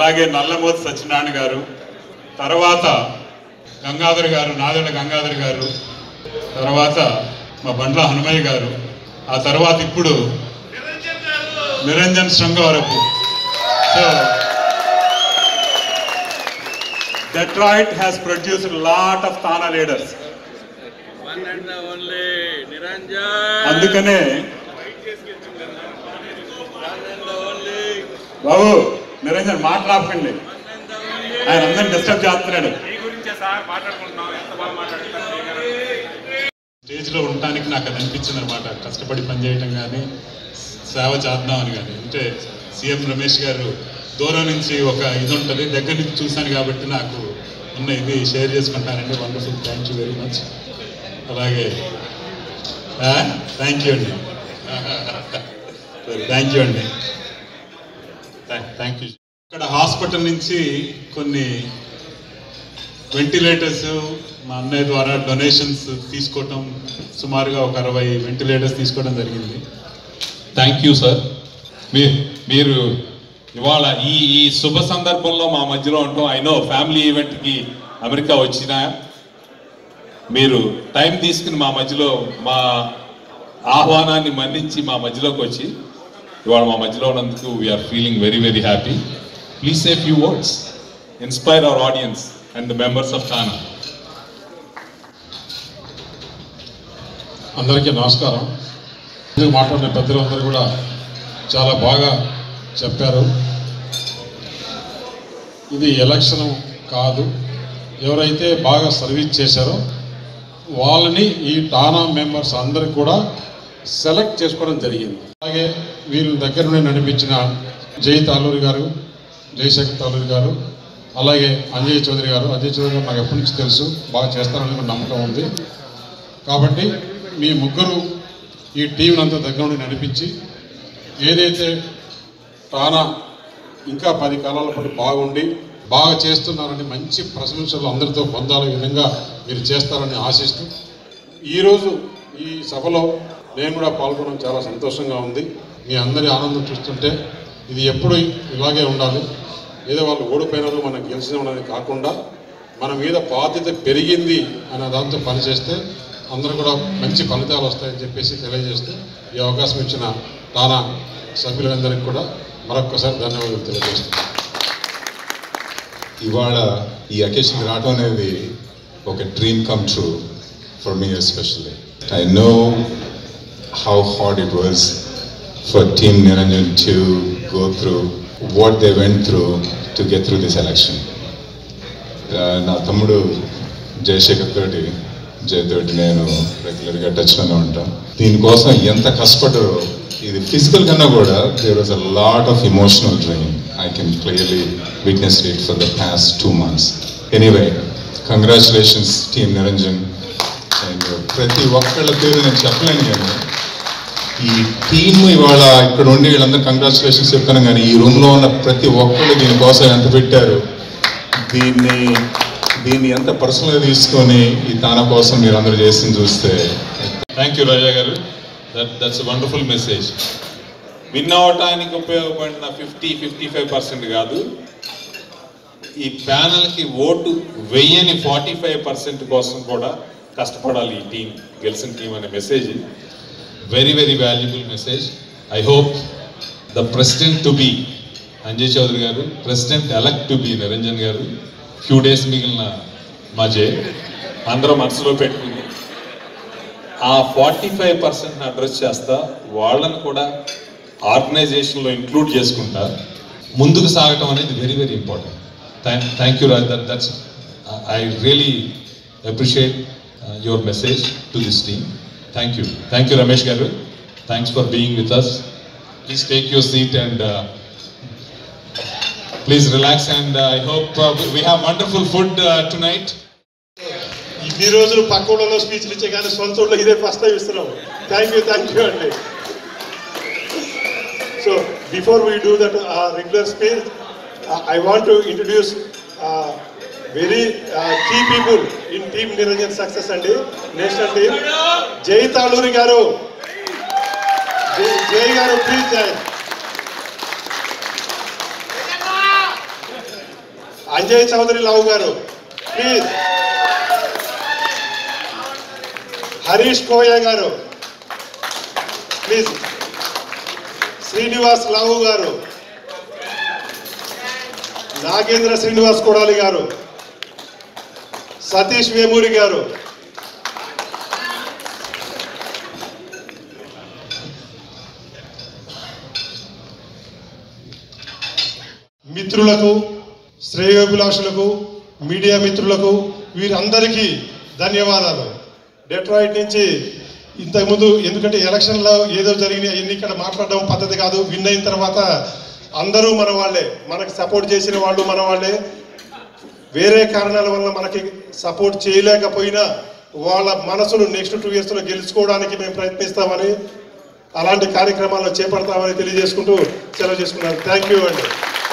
అలాగే నల్లమోతి సత్యనారాయణ గారు తర్వాత గంగాధర్ గారు నాదెళ్ల గంగాధర్ గారు తర్వాత మా బండ్ల హనుమయ్య గారు ఆ తర్వాత ఇప్పుడు Niranjan Srungavarapu so Detroit has produced lot of TANA leaders One and the only Niranjan. అందుకనే One and the only. Babu Niranjan మాట్లాడకండి ఆయన అందరిని డిస్టర్బ్ చేస్తున్నాడు స్టేజ్ లో ఉండటానికి నాకు అది అనిపించింది అనమాట కష్టపడి పనిచేయటం కానీ సేవ చేద్దాం అని కానీ అంటే సీఎం రమేష్ గారు దూరం నుంచి ఒక ఇది ఉంటుంది దగ్గర నుంచి చూశాను కాబట్టి నాకు ఉన్న ఇది షేర్ చేసుకుంటానండి wonderful thank you very much అలాగే థ్యాంక్ యూ అండి థ్యాంక్ యూ అండి థ్యాంక్ యూ ఇక్కడ హాస్పిటల్ నుంచి కొన్ని వెంటిలేటర్స్ మా అన్నయ్య ద్వారా డొనేషన్స్ తీసుకోవటం సుమారుగా ఒక అరవై వెంటిలేటర్స్ తీసుకోవడం జరిగింది థ్యాంక్ యూ సార్ మీరు మీరు ఇవాళ ఈ ఈ శుభ సందర్భంలో మా మధ్యలో ఉంటాం ఐ నో ఫ్యామిలీ ఈవెంట్కి అమెరికా వచ్చిన మీరు టైం తీసుకుని మా మధ్యలో మా ఆహ్వానాన్ని మన్నించి మా మధ్యలోకి వచ్చి ఇవాళ మా మధ్యలో ఉన్నందుకు we're feeling very very happy please say few words inspire our audience and the members of TANA అందరికీ నమస్కారం ఇందుకు మాట్లాడిన పెద్దలందరూ కూడా చాలా బాగా చెప్పారు ఇది ఎలక్షన్ కాదు ఎవరైతే బాగా సర్వీస్ చేశారో వాళ్ళని ఈ టానా మెంబర్స్ అందరికి కూడా సెలెక్ట్ చేసుకోవడం జరిగింది అలాగే వీరి దగ్గర నుండి నడిపించిన జై తాలూరి గారు జయశేఖర్ తాలూరి గారు అలాగే అంజయ్ చౌదరి గారు అంజయ్ చౌదరి గారు నాకు ఎప్పటి నుంచి తెలుసు బాగా చేస్తారని నాకు నమ్మకం ఉంది కాబట్టి మీ ముగ్గురు ఈ టీంని అంతా దగ్గర నుండి నడిపించి ఏదైతే టానా ఇంకా పది కాలాల పాటు బాగుండి బాగా చేస్తున్నారని మంచి ప్రశంసలు అందరితో పొందాలే విధంగా మీరు చేస్తారని ఆశిస్తూ ఈరోజు ఈ సభలో నేను కూడా పాల్గొనడం చాలా సంతోషంగా ఉంది మీ అందరి ఆనందం చూస్తుంటే ఇది ఎప్పుడు ఇలాగే ఉండాలి ఏదో వాళ్ళు ఓడిపోయినారు మనం గెలిచిన అనేది కాకుండా మన మీద బాధ్యత పెరిగింది అనే దాంతో పనిచేస్తే అందరూ కూడా మంచి ఫలితాలు వస్తాయని చెప్పేసి తెలియజేస్తూ ఈ అవకాశం ఇచ్చిన తానా సభ్యులందరికీ కూడా మరొక్కసారి ధన్యవాదాలు తెలియజేస్తున్నాను ఇవాళ ఈ అకేషన్కి రావడం అనేది ఒక dream come true for me especially I know how hard it was for team Niranjan to go through what they went through to get through this election నా తమ్ముడు జయశేఖర్ తోటి జయతోటి నేను రెగ్యులర్గా టచ్లోనే ఉంటాం దీనికోసం ఎంత కష్టపడ్డారో ఇది ఫిజికల్ కన్నా కూడా there was a lot of emotional drain I can clearly witness it for the past two months anyway congratulations team Niranjan and ప్రతి ఒక్కళ్ళ పేరు నేను చెప్పలేను కానీ ఈ టీమ్ ఇవాళ ఇక్కడ ఉండి వీళ్ళందరూ కంగ్రాచులేషన్స్ చెప్తాను కానీ ఈ రూమ్లో ఉన్న ప్రతి ఒక్కళ్ళు దీనికోసం ఎంత పెట్టారు దీన్ని దీన్ని ఎంత పర్సనల్గా తీసుకొని ఈ తాన కోసం మీరు అందరూ చేసింది చూస్తే thank you Raja garu that that's wonderful message win అవటానికి ఉపయోగపడిన ఫిఫ్టీ ఫిఫ్టీ ఫైవ్ పర్సెంట్ కాదు ఈ ప్యానల్కి ఓటు వెయ్యని ఫార్టీ ఫైవ్ పర్సెంట్ కోసం కూడా కష్టపడాలి ఈ టీం గెలిచిన టీం అనే message very very valuable message I hope the president to be Anjay Chowdary garu president elect to be Niranjan garu few days మిగిలిన మా జే అందరూ మనసులో పెట్టుకుని ఆ ఫార్టీ ఫైవ్ పర్సెంట్ అడ్రస్ చేస్తా వాళ్ళని కూడా ఆర్గనైజేషన్లో ఇంక్లూడ్ చేసుకుంటా ముందుకు సాగటం అనేది very very important thank you Raj that that's I really appreciate your message to this team thank you thank you Ramesh garu thanks for being with us please take your seat and please relax and I hope we have wonderful food tonight ఇన్ని రోజులు పక్క ఊళ్ళలో స్పీచ్లు ఇచ్చే కానీ సొంత ఊళ్ళో ఇదే ఫస్ట్ టైం ఇస్తున్నాం థ్యాంక్ యూ థ్యాంక్ యూ అండి so before we do that regular speech I want to introduce very key people in team Niranjan success అండి నేషనల్ టీమ్ జై తాళూరి గారు జై- జై గారు ప్లీజ్ జై అంజయ్ చౌదరి లావు గారు ప్లీజ్ హరీష్ కోయ గారు ప్లీజ్ శ్రీనివాస్ లావు గారు నాగేంద్ర శ్రీనివాస్ కొడాలి గారు సతీష్ వేమూరి గారు మిత్రులకు శ్రేయోభిలాషులకు మీడియా మిత్రులకు వీరందరికీ ధన్యవాదాలు డెట్రాయిట్ నుంచి ఇంతకుముందు ఎందుకంటే ఎలక్షన్లో ఏదో జరిగిన ఎన్ని ఇక్కడ మాట్లాడడం పద్ధతి కాదు విన్ అయిన తర్వాత అందరూ మన వాళ్ళే మనకు సపోర్ట్ చేసిన వాళ్ళు మన వాళ్ళే వేరే కారణాల వల్ల మనకి సపోర్ట్ చేయలేకపోయినా వాళ్ళ మనసును నెక్స్ట్ టూ ఇయర్స్లో గెలుచుకోవడానికి మేము ప్రయత్నిస్తామని అలాంటి కార్యక్రమాలను చేపడతామని తెలియజేసుకుంటూ సెలవు చేసుకున్నాను థ్యాంక్ యూ అండి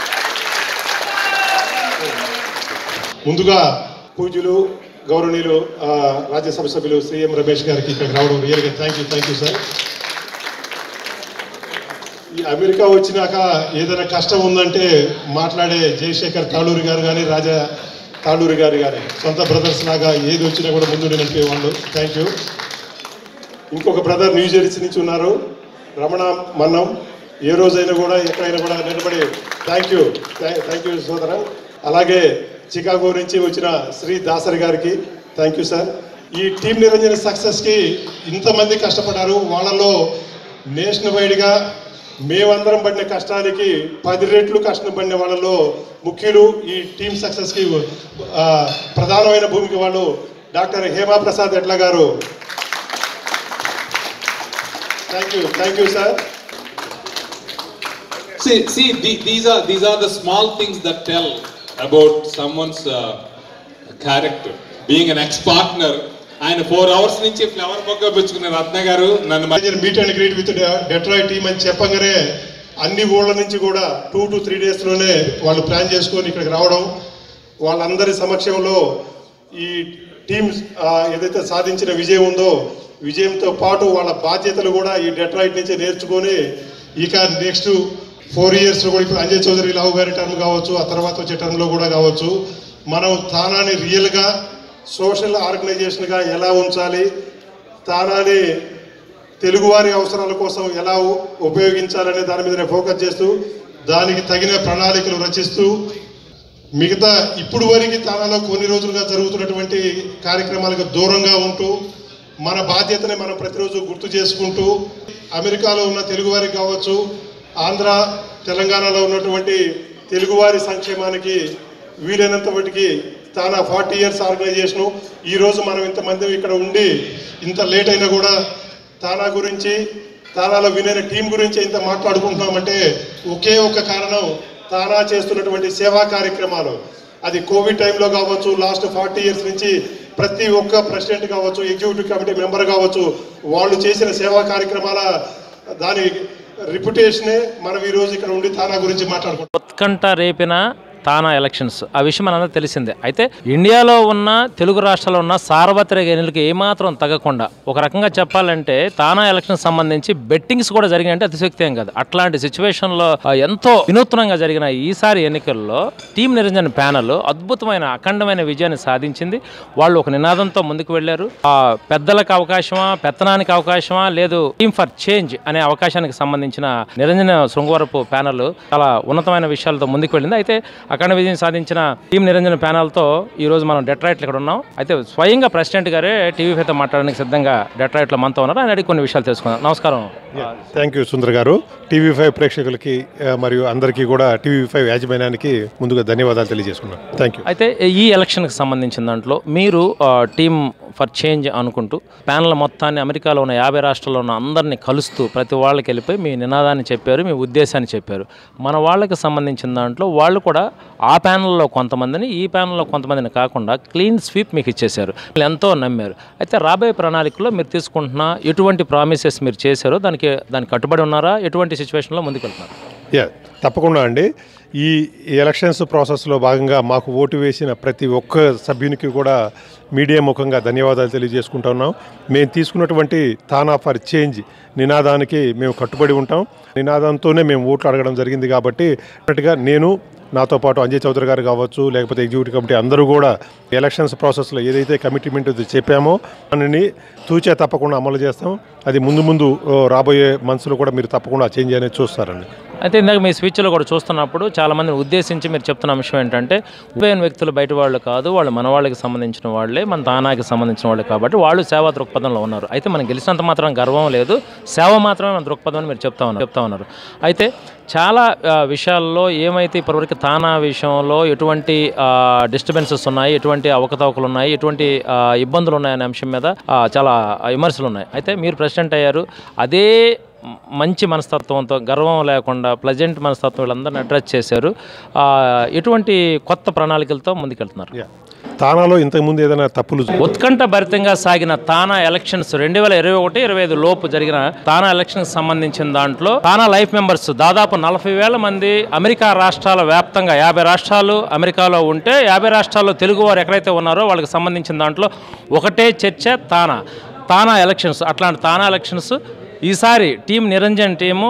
ముందుగా పూజ్యులు గౌరవనీయులు ఆ, రాజ్యసభ సభ్యులు సీఎం రమేష్ గారికి ఇక్కడికి రావడం రియల్గా thank you thank you sir ఈ అమెరికా వచ్చినాక ఏదైనా కష్టం ఉందంటే మాట్లాడే జయశేఖర్ తాళూరి గారు కానీ రాజా తాళూరి గారు కానీ సొంత బ్రదర్స్ లాగా ఏది వచ్చినా కూడా ముందు నడిపే వాళ్ళు థ్యాంక్ యూ ఇంకొక బ్రదర్ న్యూ జెర్సీ నుంచి ఉన్నారు రమణ మన్నం ఏ రోజైనా కూడా ఎక్కడైనా కూడా నిలబడి థ్యాంక్ యూ థ్యాంక్ యూ సోదర అలాగే చికాగో నుంచి వచ్చిన శ్రీ దాసరి గారికి థ్యాంక్ యూ సార్ ఈ టీం నిరంజన సక్సెస్కి ఇంతమంది కష్టపడ్డారు వాళ్ళలో నేషనల్ వైడ్గా మేమందరం పడిన కష్టానికి పది రెట్లు కష్టపడిన వాళ్ళలో ముఖ్యులు ఈ టీం సక్సెస్కి ఆ, ప్రధానమైన భూమికి వాళ్ళు doctor Hema Prasad Edla garu thank you thank you sir See, see, the- these are these are the small things that tell about someone's uh, character. Being an ex-partner, ఆయన ఫోర్ అవర్స్ నుంచి ఫ్లవర్ మొక్క పెంచుకున్న రత్న గారు నన్ను మ- meet and greet with Detroit team అని చెప్పగానే అన్ని ఊళ్ళ నుంచి కూడా టూ టు త్రీ డేస్లోనే వాళ్ళు ప్లాన్ చేసుకొని ఇక్కడికి రావడం వాళ్ళందరి సమక్షంలో ఈ టీమ్ ఏదైతే సాధించిన విజయం ఉందో విజయంతో పాటు వాళ్ళ బాధ్యతలు కూడా ఈ డెట్రాయిట్ నుంచి నేర్చుకొని ఇక నెక్స్ట్ ఫోర్ ఇయర్స్లో కూడా ఇప్పుడు అంజయ్ చౌదరి లావు గారి టర్మ్ కావచ్చు ఆ తర్వాత వచ్చే టర్మ్లో కూడా కావచ్చు మనం తానాని రియల్గా సోషల్ ఆర్గనైజేషన్గా ఎలా ఉంచాలి తానాని తెలుగువారి అవసరాల కోసం ఎలా ఉ- ఉపయోగించాలనే దాని మీదనే ఫోకస్ చేస్తూ దానికి తగిన ప్రణాళికలు రచిస్తూ మిగతా ఇప్పుడు వరకు తానాలో కొన్ని రోజులుగా జరుగుతున్నటువంటి కార్యక్రమాలకు దూరంగా ఉంటూ మన బాధ్యతని మనం ప్రతిరోజు గుర్తు చేసుకుంటూ అమెరికాలో ఉన్న తెలుగువారికి కావచ్చు ఆంధ్ర తెలంగాణలో ఉన్నటువంటి తెలుగువారి సంక్షేమానికి వీలైనంత మటుకి తానా ఫార్టీ ఇయర్స్ ఆర్గనైజేషను ఈరోజు మనం ఇంతమంది ఇక్కడ ఉండి ఇంత లేట్ అయినా కూడా తానా గురించి తానాలో వినైన టీం గురించి ఇంత మాట్లాడుకుంటున్నామంటే ఒకే ఒక కారణం తానా చేస్తున్నటువంటి సేవా కార్యక్రమాలు అది కోవిడ్ టైంలో కావచ్చు లాస్ట్ ఫార్టీ ఇయర్స్ నుంచి ప్రతి ఒక్క ప్రెసిడెంట్ కావచ్చు ఎగ్జిక్యూటివ్ కమిటీ మెంబర్ కావచ్చు వాళ్ళు చేసిన సేవా కార్యక్రమాల దాని రిప్యుటేషనే మనం ఈరోజు ఇక్కడ ఉండి తానా గురించి మాట్లాడుకుంటాం ఉత్కంఠ రేపిన తానా ఎలక్షన్స్ ఆ విషయం మనందరూ తెలిసిందే అయితే ఇండియాలో ఉన్న తెలుగు రాష్ట్రాల్లో ఉన్న సార్వత్రిక ఎన్నికలకు ఏమాత్రం తగ్గకుండా ఒక రకంగా చెప్పాలంటే తానా ఎలక్షన్ సంబంధించి బెట్టింగ్స్ కూడా జరిగినాయంటే అతిశక్తి ఏం కాదు అట్లాంటి సిచ్యువేషన్లో ఆ, ఎంతో వినూత్నంగా జరిగిన ఈసారి ఎన్నికల్లో టీం నిరంజన్ ప్యానల్ అద్భుతమైన అఖండమైన విజయాన్ని సాధించింది వాళ్ళు ఒక నినాదంతో ముందుకు వెళ్ళారు ఆ పెద్దలకు అవకాశమా పెత్తనానికి అవకాశమా లేదు టీమ్ ఫర్ చేంజ్ అనే అవకాశానికి సంబంధించిన నిరంజన శృంగవరపు ప్యానల్ చాలా ఉన్నతమైన విషయాలతో ముందుకు వెళ్ళింది అయితే అఖండ విజయం సాధించిన టీం నిరంజన ప్యానల్తో ఈ రోజు మనం డెట్రాయిట్ ఇక్కడ ఉన్నాం అయితే స్వయంగా ప్రెసిడెంట్ గారే టీవీ ఫైతో మాట్లాడడానికి సిద్ధంగా డెట్రాయిట్లో మనతో ఉన్నారు ఆయన అడిగి కొన్ని విషయాలు తెలుసుకుందాం నమస్కారం థ్యాంక్ యూ సుందర్ గారు టీవీ ఫైవ్ ప్రేక్షకులకి ఆ, మరియు అందరికీ కూడా టీవీ ఫైవ్ యాజమాన్యానికి ముందుగా ధన్యవాదాలు తెలియజేసుకున్నాను థ్యాంక్ యూ అయితే ఈ ఎలక్షన్కి సంబంధించిన దాంట్లో మీరు టీమ్ ఫర్ చేంజ్ అనుకుంటూ ప్యానల్ మొత్తాన్ని అమెరికాలో ఉన్న యాభై రాష్ట్రాల్లో ఉన్న అందరినీ కలుస్తూ ప్రతి వాళ్ళకి వెళ్ళిపోయి మీ నినాదాన్ని చెప్పారు మీ ఉద్దేశాన్ని చెప్పారు మన వాళ్ళకి సంబంధించిన దాంట్లో వాళ్ళు కూడా ఆ ప్యానల్లో కొంతమందిని ఈ ప్యానల్లో కొంతమందిని కాకుండా క్లీన్ స్వీప్ మీకు ఇచ్చేశారు వీళ్ళు ఎంతో నమ్మారు అయితే రాబోయే ప్రణాళికలో మీరు తీసుకుంటున్న ఎటువంటి ప్రామిసెస్ మీరు చేశారో దానికి దానికి కట్టుబడి ఉన్నారా ఎటువంటి సిచ్యువేషన్లో ముందుకు వెళ్తున్నారు యా తప్పకుండా అండి ఈ ఎలక్షన్స్ ప్రాసెస్లో భాగంగా మాకు ఓటు వేసిన ప్రతి ఒక్క సభ్యునికి కూడా మీడియా ముఖంగా ధన్యవాదాలు తెలియజేసుకుంటా ఉన్నాం మేము తీసుకున్నటువంటి తానా ఫర్ చేంజ్ నినాదానికి మేము కట్టుబడి ఉంటాం నినాదంతోనే మేము ఓట్లు అడగడం జరిగింది కాబట్టి అన్నట్టుగా నేను నాతో పాటు అంజయ్ చౌదరి గారు కావచ్చు లేకపోతే ఎగ్జిక్యూటివ్ కమిటీ అందరూ కూడా ఎలక్షన్స్ ప్రాసెస్లో ఏదైతే కమిట్మెంట్ చెప్పామో దానిని తూచే తప్పకుండా అమలు చేస్తాం అది ముందు ముందు ఓ, రాబోయే మంత్స్లో కూడా మీరు తప్పకుండా చేంజ్ అనేది చూస్తారండి అయితే ఇందాక మీ స్పీచ్లో కూడా చూస్తున్నప్పుడు చాలా మందిని ఉద్దేశించి మీరు చెప్తున్న అంశం ఏంటంటే ఉపయోగ వ్యక్తులు బయట వాళ్ళు కాదు వాళ్ళు మన వాళ్ళకి సంబంధించిన వాళ్ళే మన తానాకి సంబంధించిన వాళ్ళే కాబట్టి వాళ్ళు సేవా దృక్పథంలో ఉన్నారు అయితే మనం గెలిచినంత మాత్రం గర్వం లేదు సేవ మాత్రమే మన దృక్పథం అని మీరు చెప్తా ఉన్నారు చెప్తా ఉన్నారు అయితే చాలా ఆ, విషయాల్లో ఏమైతే ఇప్పటివరకు తానా విషయంలో ఎటువంటి డిస్టర్బెన్సెస్ ఉన్నాయి ఎటువంటి అవకతవకలు ఉన్నాయి ఎటువంటి ఆ, ఇబ్బందులు ఉన్నాయనే అంశం మీద ఆ, చాలా విమర్శలు ఉన్నాయి అయితే మీరు ప్రెసిడెంట్ అయ్యారు అదే మ- మంచి మనస్తత్వంతో గర్వం లేకుండా ప్లజెంట్ మనస్తత్వం వీళ్ళందరినీ అడ్రస్ చేశారు ఆ, ఎటువంటి కొత్త ప్రణాళికలతో ముందుకెళ్తున్నారు యా. తానాలో ఇంతకుముందు ఏదైనా తప్పులు ఉత్కంఠ భరితంగా సాగిన తానా ఎలక్షన్స్ రెండు వేల ఇరవై ఒకటి ఇరవై ఐదు లోపు జరిగిన తానా ఎలక్షన్స్ సంబంధించిన దాంట్లో తానా లైఫ్ మెంబర్స్ దాదాపు నలభై వేల మంది అమెరికా రాష్ట్రాల వ్యాప్తంగా యాభై రాష్ట్రాలు అమెరికాలో ఉంటే యాభై రాష్ట్రాల్లో తెలుగు వారు ఎక్కడైతే ఉన్నారో వాళ్ళకి సంబంధించిన దాంట్లో ఒకటే చర్చ తానా తానా ఎలక్షన్స్ అట్లాంటి తానా ఎలక్షన్స్ ఈసారి team Niranjan team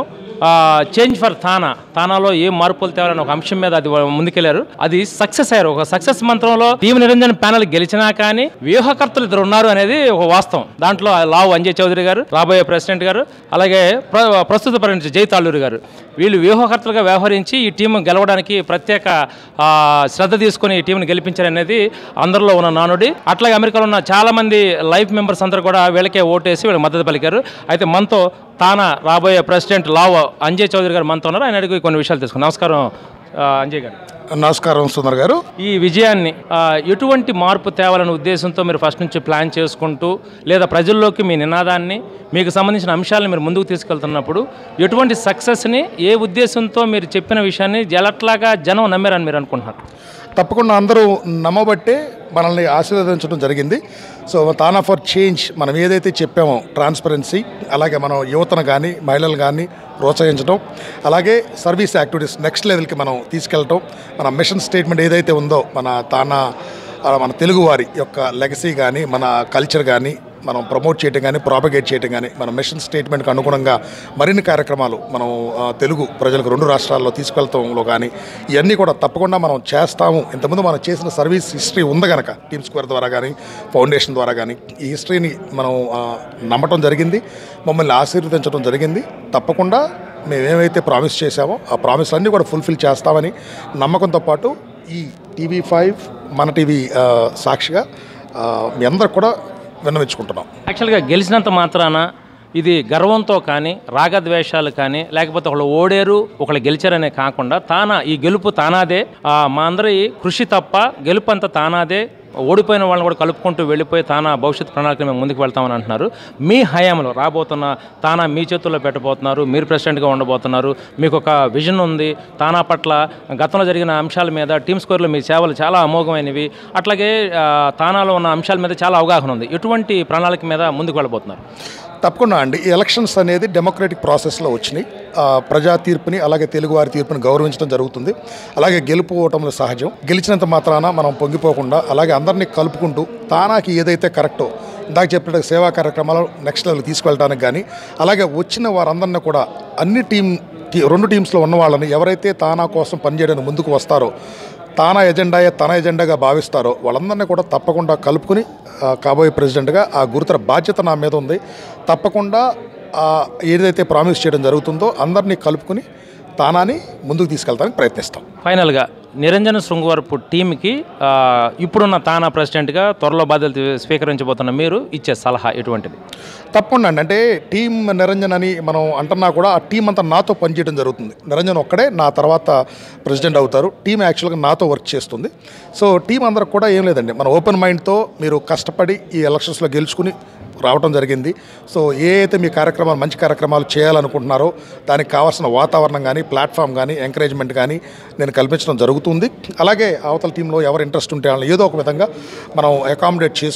change for TANA తానాలో ఏం మార్పులు తేవాలని ఒక అంశం మీద అది ముందుకెళ్లారు అది సక్సెస్ అయ్యారు ఒక సక్సెస్ మంత్రంలో టీం నిరంజన్ ప్యానల్ గెలిచినా కానీ వ్యూహకర్తలు ఇద్దరు ఉన్నారు అనేది ఒక వాస్తవం దాంట్లో లావు అంజయ్ చౌదరి గారు రాబోయే ప్రెసిడెంట్ గారు అలాగే ప్ర- ప్రస్తుత పరిణితి జై తాళ్ళూరి గారు వీళ్ళు వ్యూహకర్తలుగా వ్యవహరించి ఈ టీం గెలవడానికి ప్రత్యేక ఆ, శ్రద్ధ తీసుకొని ఈ టీంని గెలిపించారనేది అందరిలో ఉన్న నానుడి అట్లాగే అమెరికాలో ఉన్న చాలా మంది లైఫ్ మెంబర్స్ అందరూ కూడా వీళ్ళకే ఓటేసి వీళ్ళకి మద్దతు పలికారు అయితే మనతో తానా రాబోయే ప్రెసిడెంట్ లావ్ అంజయ్ చౌదరి గారు మనతో ఉన్నారు ఆయన అడిగి కొన్ని విషయాలు తెలుసుకున్నాం నమస్కారం ఆ, అంజయ్ గారు నమస్కారం సుందర్ గారు ఈ విజయాన్ని ఆ, ఎటువంటి మార్పు తేవాలనే ఉద్దేశంతో మీరు ఫస్ట్ నుంచి ప్లాన్ చేసుకుంటూ లేదా ప్రజల్లోకి మీ నినాదాన్ని మీకు సంబంధించిన అంశాలను మీరు ముందుకు తీసుకెళ్తున్నప్పుడు ఎటువంటి సక్సెస్ని ఏ ఉద్దేశంతో మీరు చెప్పిన విషయాన్ని ఎలట్లాగా జనం నమ్మారని మీరు అనుకుంటున్నారు తప్పకుండా అందరూ నమ్మబట్టే మనల్ని ఆశీర్వదించడం జరిగింది సో తానా ఫర్ చేంజ్ మనం ఏదైతే చెప్పామో ట్రాన్స్పరెన్సీ అలాగే మనం యువతను కానీ మహిళలు కానీ ప్రోత్సహించడం అలాగే సర్వీస్ యాక్టివిటీస్ నెక్స్ట్ లెవెల్కి మనం తీసుకెళ్ళటం మన మిషన్ స్టేట్మెంట్ ఏదైతే ఉందో మన తానా ఆ, మన తెలుగువారి యొక్క లెగసీ కానీ మన కల్చర్ కానీ మనం ప్రమోట్ చేయటం కానీ ప్రాపగేట్ చేయటం కానీ మన మిషన్ స్టేట్మెంట్కి అనుగుణంగా మరిన్ని కార్యక్రమాలు మనం ఆ, తెలుగు ప్రజలకు రెండు రాష్ట్రాల్లో తీసుకెళ్తాంలో కానీ ఇవన్నీ కూడా తప్పకుండా మనం చేస్తాము ఇంతకుముందు మనం చేసిన సర్వీస్ హిస్టరీ ఉంది కనుక టీమ్ స్క్వేర్ ద్వారా కానీ ఫౌండేషన్ ద్వారా కానీ ఈ హిస్టరీని మనం ఆ, నమ్మటం జరిగింది మమ్మల్ని ఆశీర్వదించడం జరిగింది తప్పకుండా మేమేమైతే ప్రామిస్ చేశామో ఆ ప్రామిస్ అన్నీ కూడా ఫుల్ఫిల్ చేస్తామని నమ్మకంతో పాటు ఈ టీవీ ఫైవ్ మన టీవీ ఆ, సాక్షిగా ఆ, మీ అందరికి కూడా విన్నవించుకుంటున్నాం యాక్చువల్గా గెలిచినంత మాత్రాన ఇది గర్వంతో కానీ రాగద్వేషాలు కానీ లేకపోతే ఒకళ్ళు ఓడేరు ఒకళ్ళు గెలిచారనే కాకుండా తానా ఈ గెలుపు తానాదే ఆ, మా అందరి కృషి తప్ప గెలుపు అంతా తానాదే ఓడిపోయిన వాళ్ళని కూడా కలుపుకుంటూ వెళ్ళిపోయి తానా భవిష్యత్ ప్రణాళిక మేము ముందుకు వెళ్తామని అంటున్నారు మీ హయాంలో రాబోతున్న తానా మీ చేతుల్లో పెట్టబోతున్నారు మీరు ప్రెసిడెంట్గా ఉండబోతున్నారు మీకు ఒక విజన్ ఉంది తానా పట్ల గతంలో జరిగిన అంశాల మీద టీమ్ స్కోర్లో మీ సేవలు చాలా అమోఘమైనవి అట్లాగే ఆ, తానాలో ఉన్న అంశాల మీద చాలా అవగాహన ఉంది ఎటువంటి ప్రణాళిక మీద ముందుకు వెళ్ళబోతున్నారు తప్పకుండా అండి ఈ ఎలక్షన్స్ అనేది డెమోక్రటిక్ ప్రాసెస్లో వచ్చినాయి ఆ, ప్రజా తీర్పుని అలాగే తెలుగువారి తీర్పుని గౌరవించడం జరుగుతుంది అలాగే గెలుపు ఓటములు సహజం గెలిచినంత మాత్రాన మనం పొంగిపోకుండా అలాగే అందరినీ కలుపుకుంటూ తానాకి ఏదైతే కరెక్టో ఇందాక చెప్పినట్టు సేవా కార్యక్రమాలు నెక్స్ట్ లెవెల్ తీసుకెళ్ళడానికి కానీ అలాగే వచ్చిన వారందరినీ కూడా అన్ని టీం టీ- రెండు టీమ్స్లో ఉన్న వాళ్ళని ఎవరైతే తానా కోసం పనిచేయడానికి ముందుకు వస్తారో తానా ఎజెండాయే తన ఎజెండాగా భావిస్తారో వాళ్ళందరినీ కూడా తప్పకుండా కలుపుకుని ఆ, కాబోయే ప్రెసిడెంట్గా ఆ గురుతర బాధ్యత నా మీద ఉంది తప్పకుండా ఆ, ఏదైతే ప్రామిస్ చేయడం జరుగుతుందో అందరినీ కలుపుకుని తానాని ముందుకు తీసుకెళ్తానికి ప్రయత్నిస్తాం ఫైనల్గా నిరంజన శృంగవరపు టీంకి ఆ, ఇప్పుడున్న తానా ప్రెసిడెంట్గా త్వరలో బాధ్యతలు స్వీకరించబోతున్న మీరు ఇచ్చే సలహా ఎటువంటిది తప్పకుండా అండి అంటే టీం నిరంజన్ అని మనం అంటున్నా కూడా ఆ టీం అంతా నాతో పనిచేయడం జరుగుతుంది నిరంజన్ ఒక్కడే నా తర్వాత ప్రెసిడెంట్ అవుతారు టీం యాక్చువల్గా నాతో వర్క్ చేస్తుంది సో టీం అందరికి కూడా ఏం లేదండి మన ఓపెన్ మైండ్తో మీరు కష్టపడి ఈ ఎలక్షన్స్లో గెలుచుకుని రావడం జరిగింది సో ఏ అయితే మీ కార్యక్రమాలు మంచి కార్యక్రమాలు చేయాలనుకుంటున్నారో దానికి కావాల్సిన వాతావరణం కానీ ప్లాట్ఫామ్ కానీ ఎంకరేజ్మెంట్ కానీ నేను కల్పించడం జరుగుతుంది అలాగే అవతల టీంలో ఎవరు ఇంట్రెస్ట్ ఉంటే వాళ్ళని ఏదో ఒక విధంగా మనం అకామిడేట్ చేసుకుని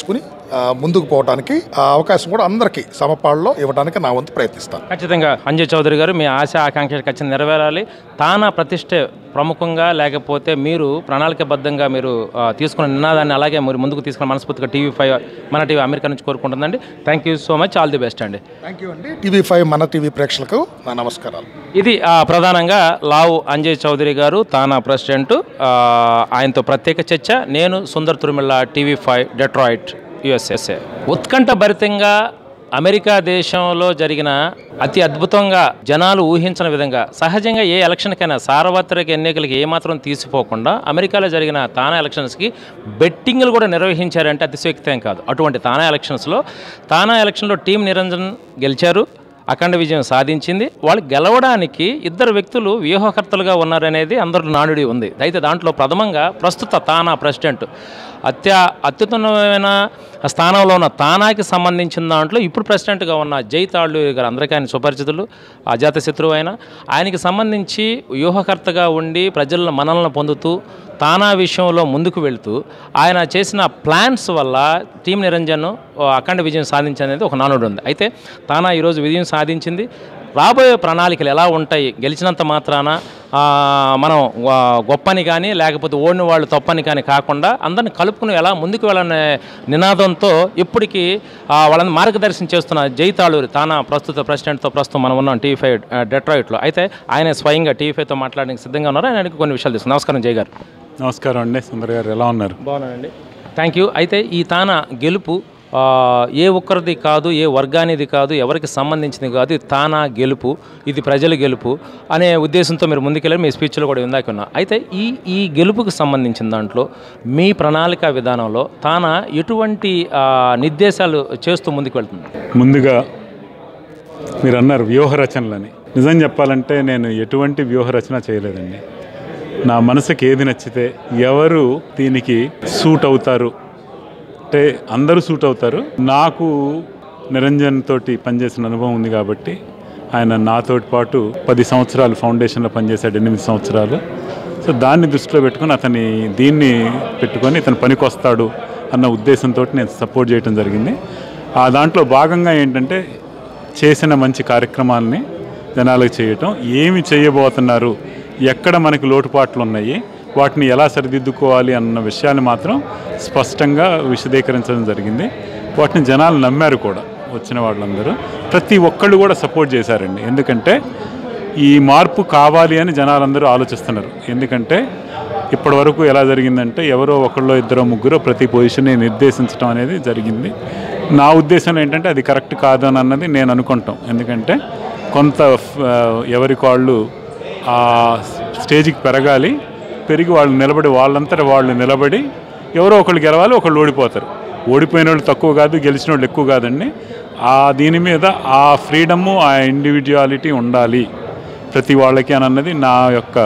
ఆ, ముందుకు పోవడానికి ఆ అవకాశం కూడా అందరికీ సమపాళ్ళలో ఇవ్వడానికి నా వంతు ప్రయత్నిస్తాను ఖచ్చితంగా అంజయ్ చౌదరి గారు మీ ఆశ ఆకాంక్ష ఖచ్చితంగా నెరవేరాలి తానా ప్రతిష్ట ప్రముఖంగా లేకపోతే మీరు ప్రణాళికబద్ధంగా మీరు ఆ, తీసుకున్న నినాదాన్ని అలాగే మీరు ముందుకు తీసుకున్న మనస్ఫూర్తిగా టీవీ ఫైవ్ మన టీవీ అమెరికా నుంచి కోరుకుంటుందండి thank you so much all the best అండి థ్యాంక్ యూ అండి టీవీ ఫైవ్ మన టీవీ ప్రేక్షకులకు నా నమస్కారాలు ఇది ఆ, ప్రధానంగా లావు అంజయ్ చౌదరి గారు తానా ప్రెసిడెంట్ ఆ, ఆయనతో ప్రత్యేక చర్చ నేను Sundar Turimilla TV five Detroit USA ఉత్కంఠ భరితంగా అమెరికా దేశంలో జరిగిన అతి అద్భుతంగా జనాలు ఊహించిన విధంగా సహజంగా ఏ ఎలక్షన్కైనా సార్వత్రిక ఎన్నికలకి ఏమాత్రం తీసిపోకుండా అమెరికాలో జరిగిన తానా ఎలక్షన్స్కి బెట్టింగ్లు కూడా నిర్వహించారంటే అతిశయోక్తం కాదు అటువంటి తానా ఎలక్షన్స్లో తానా ఎలక్షన్లో టీం నిరంజన్ గెలిచారు అఖండ విజయం సాధించింది వాళ్ళు గెలవడానికి ఇద్దరు వ్యక్తులు వ్యూహకర్తలుగా ఉన్నారనేది అందరి నానుడి ఉంది అయితే దాంట్లో ప్రథమంగా ప్రస్తుత తానా ప్రెసిడెంట్ అత్యా అత్యుత్తమమైన స్థానంలో ఉన్న తానాకి సంబంధించిన దాంట్లో ఇప్పుడు ప్రెసిడెంట్గా ఉన్న జై తాళ్ళు గారు అందరికీ ఆయన సుపరిచితులు అజాత శత్రువు ఆయన ఆయనకి సంబంధించి వ్యూహకర్తగా ఉండి ప్రజల మనల్ని పొందుతూ తానా విషయంలో ముందుకు వెళుతూ ఆయన చేసిన ప్లాన్స్ వల్ల టీం నిరంజన్ అఖండ విజయం సాధించనేది ఒక నానుడు ఉంది అయితే తానా ఈరోజు విజయం సాధించింది రాబోయే ప్రణాళికలు ఎలా ఉంటాయి గెలిచినంత మాత్రాన ఆ, మనం ఆ, గొప్పని కానీ లేకపోతే ఓడిన వాళ్ళు తప్పని కానీ కాకుండా అందరిని కలుపుకుని ఎలా ముందుకు వెళ్ళనే నినాదంతో ఇప్పటికీ ఆ, వాళ్ళని మార్గదర్శనం చేస్తున్న జై తాళూరి తానా ప్రస్తుత ప్రెసిడెంట్తో ప్రస్తుతం మనం ఉన్నాం టీవీ ఫైవ్ డెట్రాయిట్లో అయితే ఆయన స్వయంగా టీవీ ఫైవ్తో మాట్లాడడానికి సిద్ధంగా ఉన్నారు ఆయన అడిగి కొన్ని విషయాలు తీసుకున్నాం నమస్కారం జై గారు నమస్కారం అండి సుందర్ గారు ఎలా ఉన్నారు బాగున్నానండి థ్యాంక్ యూ అయితే ఈ తాన గెలుపు ఆ, ఏ ఒక్కరిది కాదు ఏ వర్గానిది కాదు ఎవరికి సంబంధించింది కాదు ఇది తానా గెలుపు ఇది ప్రజల గెలుపు అనే ఉద్దేశంతో మీరు ముందుకెళ్ళారు మీ స్పీచ్లో కూడా ఇందాక ఉన్నా అయితే ఈ ఈ గెలుపుకు సంబంధించిన దాంట్లో మీ ప్రణాళిక విధానంలో తానా ఎటువంటి ఆ, నిర్దేశాలు చేస్తూ ముందుకు వెళ్తుంది ముందుగా మీరు అన్నారు వ్యూహ రచనలని నిజం చెప్పాలంటే నేను ఎటువంటి వ్యూహ రచన చేయలేదండి నా మనసుకి ఏది నచ్చితే ఎవరు దీనికి సూట్ అవుతారు అంటే అందరూ సూట్ అవుతారు నాకు నిరంజన్ తోటి పనిచేసిన అనుభవం ఉంది కాబట్టి ఆయన నాతోటి పాటు పది సంవత్సరాలు ఫౌండేషన్లో పనిచేశాడు ఎనిమిది సంవత్సరాలు సో దాన్ని దృష్టిలో పెట్టుకొని అతని దీన్ని పెట్టుకొని ఇతను పనికి వస్తాడు అన్న ఉద్దేశంతో నేను సపోర్ట్ చేయడం జరిగింది ఆ దాంట్లో భాగంగా ఏంటంటే చేసిన మంచి కార్యక్రమాలని జనాలకు చేయటం ఏమి చేయబోతున్నారు ఎక్కడ మనకి లోటుపాట్లు ఉన్నాయి వాటిని ఎలా సరిదిద్దుకోవాలి అన్న విషయాన్ని మాత్రం స్పష్టంగా విశదీకరించడం జరిగింది వాటిని జనాలు నమ్మారు కూడా వచ్చిన వాళ్ళందరూ ప్రతి ఒక్కళ్ళు కూడా సపోర్ట్ చేశారండి ఎందుకంటే ఈ మార్పు కావాలి అని జనాలందరూ ఆలోచిస్తున్నారు ఎందుకంటే ఇప్పటి వరకు ఎలా జరిగిందంటే ఎవరో ఒకళ్ళో ఇద్దరో ముగ్గురో ప్రతి పొజిషన్ని నిర్దేశించడం అనేది జరిగింది నా ఉద్దేశం ఏంటంటే అది కరెక్ట్ కాదు అని అన్నది నేను అనుకుంటాం ఎందుకంటే కొంత ఆ, ఎవరికి వాళ్ళు ఆ స్టేజ్కి పెరగాలి పెరిగి వాళ్ళు నిలబడి వాళ్ళంతట వాళ్ళు నిలబడి ఎవరో ఒకళ్ళు గెలవాలి ఒకళ్ళు ఓడిపోతారు ఓడిపోయిన వాళ్ళు తక్కువ కాదు గెలిచిన వాళ్ళు ఎక్కువ కాదండి ఆ దీని మీద ఆ ఫ్రీడము ఆ ఇండివిజువాలిటీ ఉండాలి ప్రతి వాళ్ళకి అని అన్నది నా యొక్క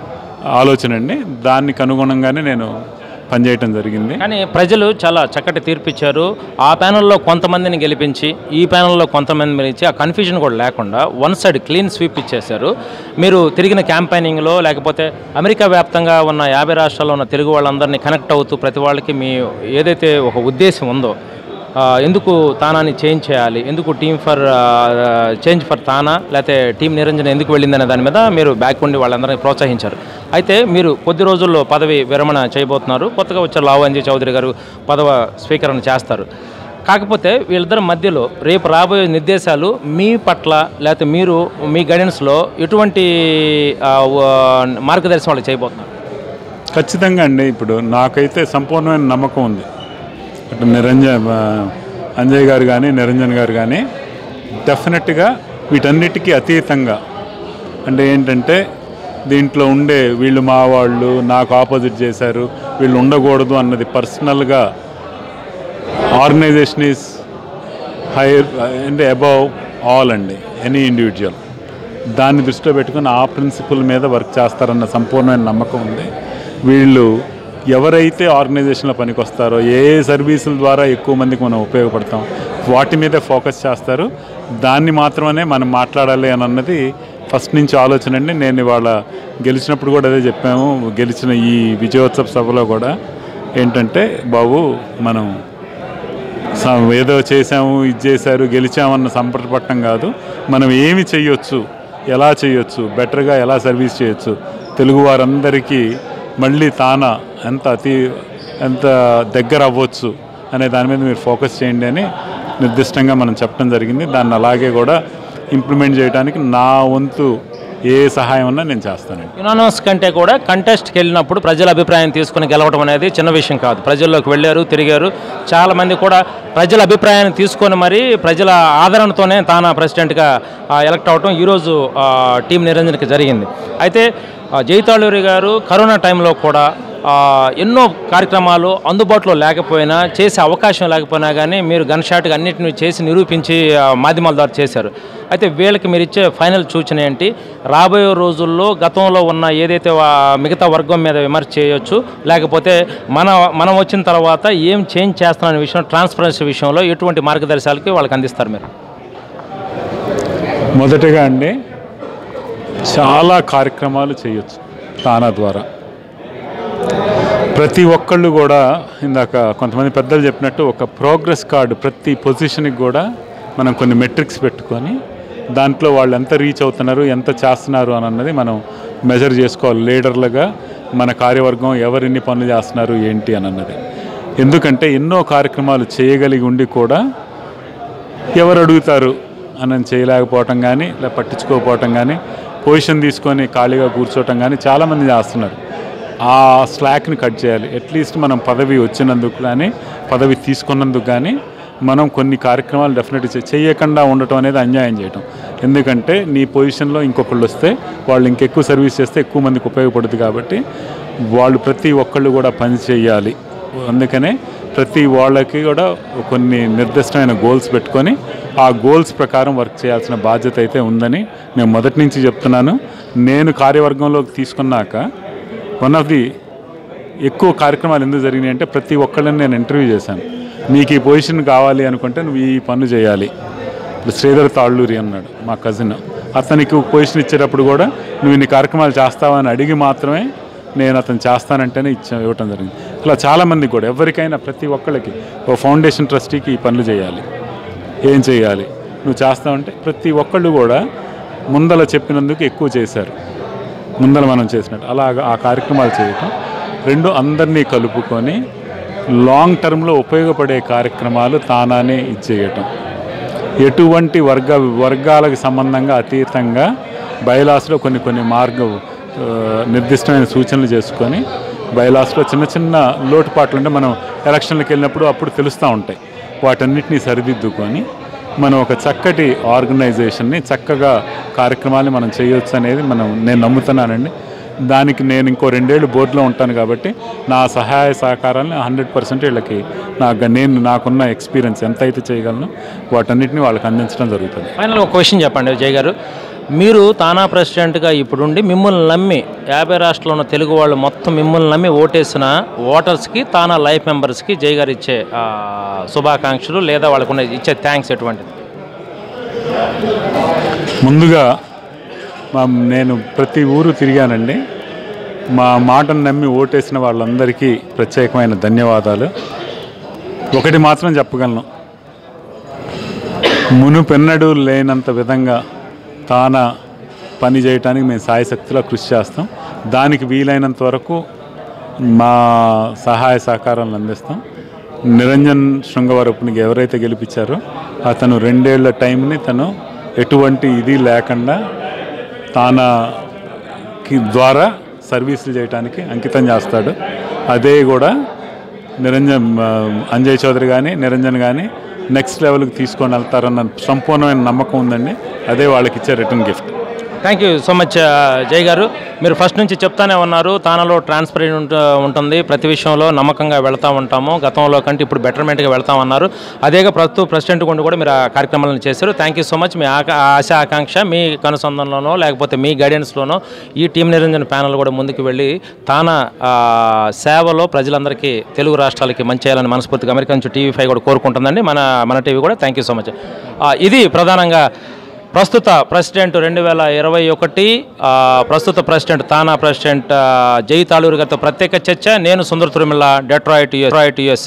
ఆలోచన అండి దానికి అనుగుణంగానే నేను పనిచేయటం జరిగింది కానీ ప్రజలు చాలా చక్కటి తీర్పు ఇచ్చారు ఆ ప్యానెల్లో కొంతమందిని గెలిపించి ఈ ప్యానెల్లో కొంతమంది గెలిచి ఆ కన్ఫ్యూజన్ కూడా లేకుండా వన్ సైడ్ క్లీన్ స్వీప్ ఇచ్చేశారు మీరు తిరిగిన క్యాంపెయినింగ్లో లేకపోతే అమెరికా వ్యాప్తంగా ఉన్న యాభై రాష్ట్రాల్లో ఉన్న తెలుగు వాళ్ళందరినీ కనెక్ట్ అవుతూ ప్రతి వాళ్ళకి మీ ఏదైతే ఒక ఉద్దేశం ఉందో ఆ, ఎందుకు తానాని చేంజ్ చేయాలి ఎందుకు team for change for TANA లేకపోతే టీం నిరంజన్ ఎందుకు వెళ్ళిందనే దాని మీద మీరు బ్యాక్ ఉండి వాళ్ళందరినీ ప్రోత్సహించారు అయితే మీరు కొద్ది రోజుల్లో పదవి విరమణ చేయబోతున్నారు కొత్తగా వచ్చారు లావు అంజయ్ చౌదరి గారు పదవ స్వీకరణ చేస్తారు కాకపోతే వీళ్ళిద్దరి మధ్యలో రేపు రాబోయే నిర్దేశాలు మీ పట్ల లేకపోతే మీరు మీ గైడెన్స్లో ఎటువంటి ఆ, వ- మార్గదర్శనం వాళ్ళు చేయబోతున్నారు ఖచ్చితంగా అండి ఇప్పుడు నాకైతే సంపూర్ణమైన నమ్మకం ఉంది అటు నిరంజన్ ఆ, అంజయ్ గారు కానీ నిరంజన్ గారు కానీ డెఫినెట్గా వీటన్నిటికీ అతీతంగా అంటే ఏంటంటే దీంట్లో ఉండే వీళ్ళు మా వాళ్ళు నాకు ఆపోజిట్ చేశారు వీళ్ళు ఉండకూడదు అన్నది పర్సనల్గా ఆర్గనైజేషన్ ఈజ్ హైర్ అంటే అబౌవ్ ఆల్ అండి ఎనీ ఇండివిజువల్ దాన్ని దృష్టిలో పెట్టుకుని ఆ ప్రిన్సిపల్ మీద వర్క్ చేస్తారన్న సంపూర్ణమైన నమ్మకం ఉంది వీళ్ళు ఎవరైతే ఆర్గనైజేషన్లో పనికి వస్తారో ఏ ఏ సర్వీసుల ద్వారా ఎక్కువ మందికి మనం ఉపయోగపడతాం వాటి మీదే ఫోకస్ చేస్తారు దాన్ని మాత్రమే మనం మాట్లాడాలి అని అన్నది ఫస్ట్ నుంచి ఆలోచన అండి నేను ఇవాళ గెలిచినప్పుడు కూడా అదే చెప్పాము గెలిచిన ఈ విజయోత్సవ సభలో కూడా ఏంటంటే బాబు మనం స- ఏదో చేసాము ఇది చేశారు గెలిచామన్న సంపటపట్టం కాదు మనం ఏమి చేయొచ్చు ఎలా చేయొచ్చు బెటర్గా ఎలా సర్వీస్ చేయొచ్చు తెలుగు వారందరికీ మళ్ళీ తానా ఎంత అతి ఎంత దగ్గర అవ్వచ్చు అనే దాని మీద మీరు ఫోకస్ చేయండి అని నిర్దిష్టంగా మనం చెప్పడం జరిగింది దాన్ని అలాగే కూడా ఇంప్లిమెంట్ చేయడానికి నా వంతు ఏ సహాయం ఉన్నా నేను చేస్తానండి యునానమస్ కంటే కూడా కంటెస్ట్కి వెళ్ళినప్పుడు ప్రజల అభిప్రాయం తీసుకుని గెలవడం అనేది చిన్న విషయం కాదు ప్రజల్లోకి వెళ్ళారు తిరిగారు చాలామంది కూడా ప్రజల అభిప్రాయాన్ని తీసుకొని మరి ప్రజల ఆదరణతోనే తాను ప్రెసిడెంట్గా ఆ, ఎలక్ట్ అవడం ఈరోజు ఆ, టీం నిరంజన్కి జరిగింది అయితే ఆ, జైతాళూరి గారు కరోనా టైంలో కూడా ఆ, ఎన్నో కార్యక్రమాలు అందుబాటులో లేకపోయినా చేసే అవకాశం లేకపోయినా కానీ మీరు గన్ షాట్గా అన్నిటిని చేసి నిరూపించి ఆ, మాధ్యమాల ద్వారా చేశారు అయితే వీళ్ళకి మీరు ఇచ్చే ఫైనల్ సూచన ఏంటి రాబోయే రోజుల్లో గతంలో ఉన్న ఏదైతే వా- మిగతా వర్గం మీద విమర్శ చేయొచ్చు లేకపోతే మన మనం వచ్చిన తర్వాత ఏం చేంజ్ చేస్తామనే విషయం ట్రాన్స్పరెన్సీ విషయంలో ఎటువంటి మార్గదర్శకాలకి వాళ్ళకి అందిస్తారు మీరు మొదటగా అండి చాలా కార్యక్రమాలు చేయొచ్చు తానా ద్వారా ప్రతి ఒక్కళ్ళు కూడా ఇందాక కొంతమంది పెద్దలు చెప్పినట్టు ఒక ప్రోగ్రెస్ కార్డు ప్రతి పొజిషన్కి కూడా మనం కొన్ని మెట్రిక్స్ పెట్టుకొని దాంట్లో వాళ్ళు ఎంత రీచ్ అవుతున్నారు ఎంత చేస్తున్నారు అని అన్నది మనం మెజర్ చేసుకోవాలి లీడర్లుగా మన కార్యవర్గం ఎవరు ఎన్ని పనులు చేస్తున్నారు ఏంటి అని అన్నది ఎందుకంటే ఎన్నో కార్యక్రమాలు చేయగలిగి ఉండి కూడా ఎవరు అడుగుతారు అని చేయలేకపోవటం కానీ లేదా పట్టించుకోకపోవటం కానీ పొజిషన్ తీసుకొని ఖాళీగా కూర్చోవటం కానీ చాలామంది చేస్తున్నారు ఆ స్లాక్ని కట్ చేయాలి అట్లీస్ట్ మనం పదవి వచ్చినందుకు కానీ పదవి తీసుకున్నందుకు కానీ మనం కొన్ని కార్యక్రమాలు డెఫినెట్గా చే- చేయకుండా ఉండటం అనేది అన్యాయం చేయటం ఎందుకంటే నీ పొజిషన్లో ఇంకొకళ్ళు వస్తే వాళ్ళు ఇంకెక్కువ సర్వీస్ చేస్తే ఎక్కువ మందికి ఉపయోగపడుతుంది కాబట్టి వాళ్ళు ప్రతి ఒక్కళ్ళు కూడా పని చేయాలి అందుకనే ప్రతి వాళ్ళకి కూడా కొన్ని నిర్దిష్టమైన గోల్స్ పెట్టుకొని ఆ గోల్స్ ప్రకారం వర్క్ చేయాల్సిన బాధ్యత అయితే ఉందని నేను మొదటి నుంచి చెప్తున్నాను నేను కార్యవర్గంలోకి తీసుకున్నాక వన్ ఆఫ్ ది ఎక్కువ కార్యక్రమాలు ఎందుకు జరిగినాయి అంటే ప్రతి ఒక్కళ్ళని నేను ఇంటర్వ్యూ చేశాను నీకు ఈ పొజిషన్ కావాలి అనుకుంటే నువ్వు ఈ పన్ను చేయాలి ఇప్పుడు శ్రీధర్ తాళ్ళూరి అన్నాడు మా కజిన్ అతనికి పొజిషన్ ఇచ్చేటప్పుడు కూడా నువ్వు ఇన్ని కార్యక్రమాలు చేస్తావా అని అడిగి మాత్రమే నేను అతను చేస్తానంటేనే ఇచ్చా ఇవ్వటం జరిగింది ఇలా చాలామంది కూడా ఎవరికైనా ప్రతి ఒక్కళ్ళకి ఓ ఫౌండేషన్ ట్రస్టీకి ఈ పనులు చేయాలి ఏం చేయాలి నువ్వు చేస్తావంటే ప్రతి ఒక్కళ్ళు కూడా ముందల చెప్పినందుకు ఎక్కువ చేశారు ముందర మనం చేసినట్టు అలాగా ఆ కార్యక్రమాలు చేయటం రెండు అందరినీ కలుపుకొని లాంగ్ టర్మ్లో ఉపయోగపడే కార్యక్రమాలు తానానే ఇచ్చేయటం ఎటువంటి వర్గ వర్గాలకు సంబంధంగా అతీతంగా బైలాస్లో కొన్ని కొన్ని మార్గ ఆ, నిర్దిష్టమైన సూచనలు చేసుకొని బైలాస్లో చిన్న చిన్న లోటుపాట్లు ఉంటే మనం ఎలక్షన్లకు వెళ్ళినప్పుడు అప్పుడు తెలుస్తూ ఉంటాయి వాటన్నిటిని సరిదిద్దుకొని మనం ఒక చక్కటి ఆర్గనైజేషన్ని చక్కగా కార్యక్రమాలు మనం చేయొచ్చు అనేది మనం నేను నమ్ముతున్నానండి దానికి నేను ఇంకో రెండేళ్ళు బోర్డులో ఉంటాను కాబట్టి నా సహాయ సహకారాలను హండ్రెడ్ పర్సెంట్ వీళ్ళకి నాకు నేను నాకున్న ఎక్స్పీరియన్స్ ఎంత అయితే చేయగలను వాటన్నిటిని వాళ్ళకి అందించడం జరుగుతుంది ఫైనల్ ఒక క్వశ్చన్ చెప్పండి జయ్ గారు మీరు తానా ప్రెసిడెంట్గా ఇప్పుడుండి మిమ్మల్ని నమ్మి యాభై రాష్ట్రంలో ఉన్న తెలుగు వాళ్ళు మొత్తం మిమ్మల్ని నమ్మి ఓటేసిన ఓటర్స్కి తానా లైఫ్ మెంబర్స్కి జయ్ గారు ఇచ్చే ఆ, శుభాకాంక్షలు లేదా వాళ్ళకు ఉన్న ఇచ్చే థ్యాంక్స్ ఎటువంటిది ముందుగా మా నేను ప్రతి ఊరు తిరిగానండి మా మాటను నమ్మి ఓటేసిన వాళ్ళందరికీ ప్రత్యేకమైన ధన్యవాదాలు ఒకటి మాత్రం చెప్పగలను మునుపెన్నడూ లేనంత విధంగా తాన పని చేయటానికి మేము సాయశక్తిలో కృషి చేస్తాం దానికి వీలైనంత వరకు మా సహాయ సహకారాలను అందిస్తాం నిరంజన్ శృంగవరపునికి ఎవరైతే గెలిపించారో అతను రెండేళ్ల టైంని తను ఎటువంటి ఇది లేకుండా తానకి ద్వారా సర్వీసులు చేయడానికి అంకితం చేస్తాడు అదే కూడా నిరంజన్ ఆ, అంజయ్ చౌదరి కానీ నిరంజన్ కానీ నెక్స్ట్ లెవెల్కి తీసుకొని వెళ్తారన్న సంపూర్ణమైన నమ్మకం ఉందండి అదే వాళ్ళకి ఇచ్చే return gift thank you so much Jay garu మీరు ఫస్ట్ నుంచి చెప్తానే ఉన్నారు తానలో ట్రాన్స్పరెంట్ ఉంట- ఉంటుంది ప్రతి విషయంలో నమ్మకంగా వెళ్తూ ఉంటాము గతంలో కంటే ఇప్పుడు బెటర్మెంట్గా వెళ్తామన్నారు అదేగా ప్రస్తుతం ప్రెసిడెంట్ గుండి కూడా మీరు ఆ కార్యక్రమాలను చేశారు థ్యాంక్ యూ సో మచ్ మీ ఆక ఆశ ఆకాంక్ష మీ కనుసంధానంలోనో లేకపోతే మీ గైడెన్స్లోనో ఈ టీం నిరంజన్ ప్యానల్ కూడా ముందుకు వెళ్ళి తాన ఆ, సేవలో ప్రజలందరికీ తెలుగు రాష్ట్రాలకి మంచి చేయాలని మనస్ఫూర్తిగా అమెరికా నుంచి టీవీ ఫైవ్ కూడా కోరుకుంటుందండి మన మన టీవీ కూడా థ్యాంక్ యూ సో మచ్ ఇది ప్రధానంగా ప్రస్తుత ప్రెసిడెంట్ రెండు వేల ఇరవై ఒకటి ఆ, ప్రస్తుత ప్రెసిడెంట్ తానా ప్రెసిడెంట్ ఆ, జై తాళూరు గారితో ప్రత్యేక చర్చ నేను Sundar Turimilla Detroit USA